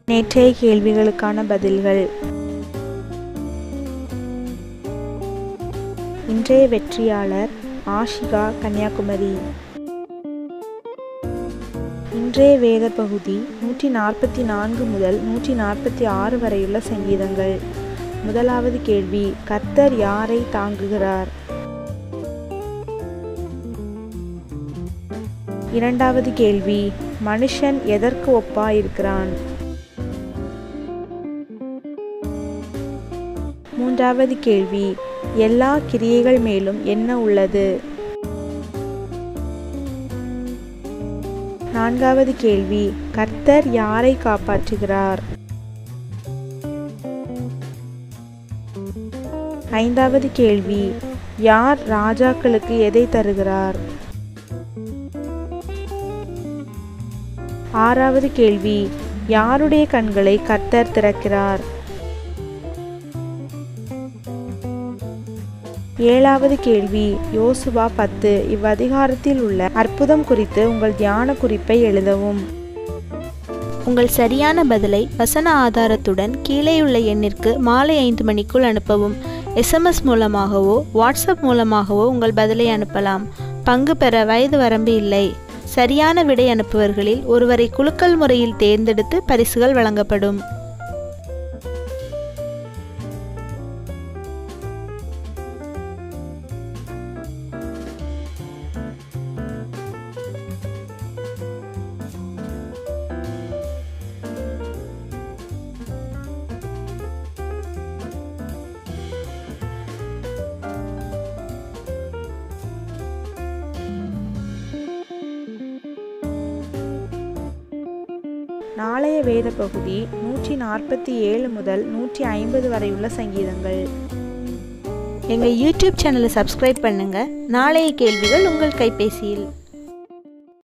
நேற்றைய கேள்விகளுக்கான பதில்கள் இன்றைய வெற்றியாளர் ஆஷிகா கன்னியாகுமரி இன்றைய வேத பகுதி நூற்றி நாற்பத்தி நான்கு முதல் நூற்றி நாற்பத்தி ஆறு வரையுள்ள சங்கீதங்கள் முதலாவது கேள்வி கர்த்தர் யாரை தாங்குகிறார் இரண்டாவது கேள்வி மனுஷன் எதற்கு ஒப்பாயிருக்கிறான் மூன்றாவது கேள்வி எல்லா கிரியைகள் மேலும் என்ன உள்ளது நான்காவது கேள்வி கர்த்தர் யாரை காப்பாற்றுகிறார் ஐந்தாவது கேள்வி யார் ராஜாக்களுக்கு எதை தருகிறார் ஆறாவது கேள்வி யாருடைய கண்களை கர்த்தர் திறக்கிறார் ஏழாவது கேள்வி யோசுவா பத்து இவ்வதிகாரத்தில் உள்ள அற்புதம் குறித்து உங்கள் தியான குறிப்பை எழுதவும் உங்கள் சரியான பதிலை வசன ஆதாரத்துடன் கீழேயுள்ள எண்ணிற்கு மாலை ஐந்து மணிக்குள் அனுப்பவும் எஸ்எம்எஸ் மூலமாகவோ வாட்ஸ்அப் மூலமாகவோ உங்கள் பதிலை அனுப்பலாம் பங்கு பெற வயது வரம்பு இல்லை சரியான விடை அனுப்புவர்களில் ஒருவரை குலுக்கல் முறையில் தேர்ந்தெடுத்து பரிசுகள் வழங்கப்படும் நாளைய வேத பகுதி நூற்றி நாற்பத்தி ஏழு முதல் நூற்றி ஐம்பது வரையுள்ள சங்கீதங்கள் எங்கள் யூடியூப் சேனலை சப்ஸ்கிரைப் பண்ணுங்கள் நாளைய கேள்விகள் உங்கள் கைபேசியில்